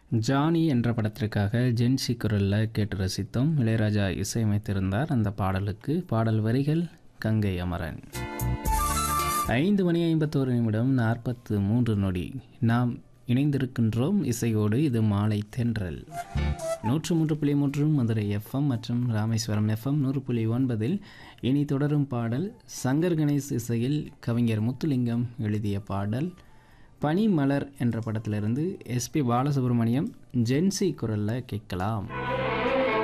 Johnny என்ற படத்திற்காக gen Z குரலில் கேட்டு ரசித்தோம் இளையராஜா இசையமைத்திருந்தார் அந்த பாடலுக்கு பாடல் வரிகள் கங்கை அமரன் ஐந்து மணி ஐம்பத்தோரு நிமிடம் நாற்பத்து மூன்று நொடி நாம் இணைந்திருக்கின்றோம் இசையோடு இது மாலை தென்றல் நூற்று மூன்று புள்ளி மூன்று மதுரை எஃப்எம் மற்றும் ராமேஸ்வரம் எஃப்எம் நூறு புள்ளி ஒன்பதில் இனி தொடரும் பாடல் சங்கர் கணேஷ் இசையில் கவிஞர் முத்துலிங்கம் எழுதிய பாடல் பனிமலர் என்ற படத்திலிருந்து எஸ்பி பாலசுப்ரமணியம் ஜென்சி குரலில் கேட்கலாம்